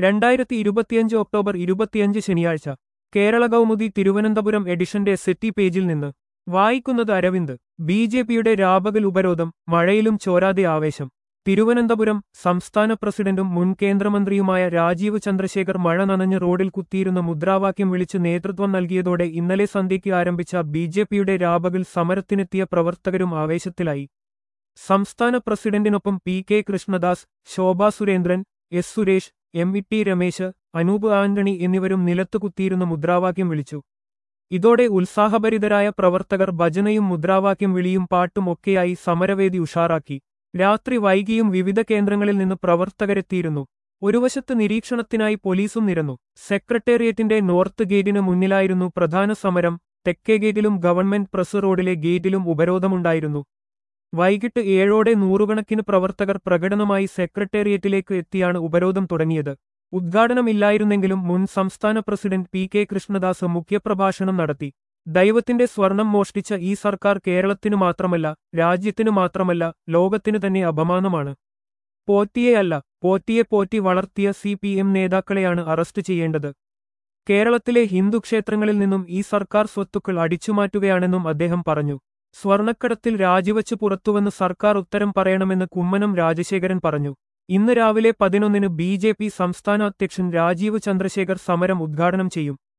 രണ്ടായിരത്തി ഇരുപത്തിയഞ്ച് ഒക്ടോബർ ഇരുപത്തിയഞ്ച് ശനിയാഴ്ച കേരള കൗമുദി തിരുവനന്തപുരം എഡിഷന്റെ സെറ്റി പേജിൽ നിന്ന് വായിക്കുന്നത് അരവിന്ദ് ബി ജെ പിയുടെ രാപകൽ ഉപരോധം മഴയിലും ചോരാതെ ആവേശം തിരുവനന്തപുരം സംസ്ഥാന പ്രസിഡന്റും മുൻ കേന്ദ്രമന്ത്രിയുമായ രാജീവ് ചന്ദ്രശേഖർ മഴ നനഞ്ഞ് റോഡിൽ കുത്തിയിരുന്ന മുദ്രാവാക്യം വിളിച്ച് നേതൃത്വം നൽകിയതോടെ ഇന്നലെ സന്ധ്യയ്ക്ക് ആരംഭിച്ച ബി ജെ പിയുടെ രാപകൽ സമരത്തിനെത്തിയ പ്രവർത്തകരും ആവേശത്തിലായി സംസ്ഥാന പ്രസിഡന്റിനൊപ്പം P K Krishnadas Shobha Surendran S Suresh M E T Ramesh Anoop Antony എന്നിവരും നിലത്തു കുത്തിയിരുന്ന മുദ്രാവാക്യം വിളിച്ചു ഇതോടെ ഉത്സാഹഭരിതരായ പ്രവർത്തകർ ഭജനയും മുദ്രാവാക്യം വിളിയും പാട്ടും ഒക്കെയായി സമരവേദി ഉഷാറാക്കി രാത്രി വൈകിയും വിവിധ കേന്ദ്രങ്ങളിൽ നിന്ന് പ്രവർത്തകരെത്തിയിരുന്നു ഒരു വശത്ത് നിരീക്ഷണത്തിനായി പോലീസും നിരന്നു സെക്രട്ടേറിയറ്റിന്റെ നോർത്ത് ഗേറ്റിന് മുന്നിലായിരുന്നു പ്രധാന സമരം തെക്കേ ഗേറ്റിലും ഗവൺമെന്റ് പ്രസ് റോഡിലെ ഗേറ്റിലും ഉപരോധമുണ്ടായിരുന്നു വൈകിട്ട് ഏഴോടെ നൂറുകണക്കിന് പ്രവർത്തകർ പ്രകടനമായി സെക്രട്ടേറിയറ്റിലേക്ക് എത്തിയാണ് ഉപരോധം തുടങ്ങിയത് ഉദ്ഘാടനമില്ലായിരുന്നെങ്കിലും മുൻ സംസ്ഥാന പ്രസിഡന്റ് പി കെ കൃഷ്ണദാസ് മുഖ്യപ്രഭാഷണം നടത്തി ദൈവത്തിന്റെ സ്വർണം മോഷ്ടിച്ച ഈ സർക്കാർ കേരളത്തിനു മാത്രമല്ല രാജ്യത്തിനു മാത്രമല്ല ലോകത്തിനു തന്നെ അപമാനമാണ് പോറ്റിയെയല്ല പോറ്റിയെ പോറ്റി വളർത്തിയ സി പി എം നേതാക്കളെയാണ് അറസ്റ്റ് ചെയ്യേണ്ടത് കേരളത്തിലെ ഹിന്ദു ക്ഷേത്രങ്ങളിൽ നിന്നും ഈ സർക്കാർ സ്വത്തുക്കൾ അടിച്ചുമാറ്റുകയാണെന്നും അദ്ദേഹം പറഞ്ഞു സ്വർണക്കടത്തിൽ രാജിവച്ച് പുറത്തുവന്ന് സർക്കാർ ഉത്തരം പറയണമെന്ന് കുമ്മനം രാജശേഖരൻ പറഞ്ഞു ഇന്ന് രാവിലെ പതിനൊന്നിന് ബി ജെ പി സംസ്ഥാന അധ്യക്ഷൻ രാജീവ് ചന്ദ്രശേഖർ സമരം ഉദ്ഘാടനം ചെയ്യും